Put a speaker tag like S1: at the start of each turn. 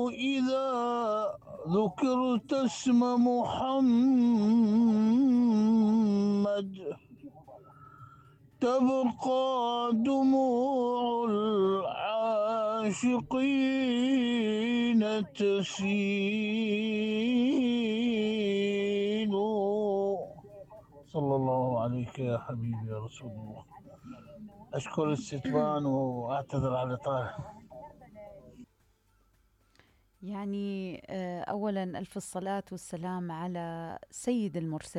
S1: إذا ذكرت اسم محمد تبقى دموع العاشقين تسيل صلى الله عليك يا حبيبي يا رسول الله أشكر الاستتبان وأعتذر على طال
S2: يعني آه، أولا ألف الصلاة والسلام على سيد المرسلين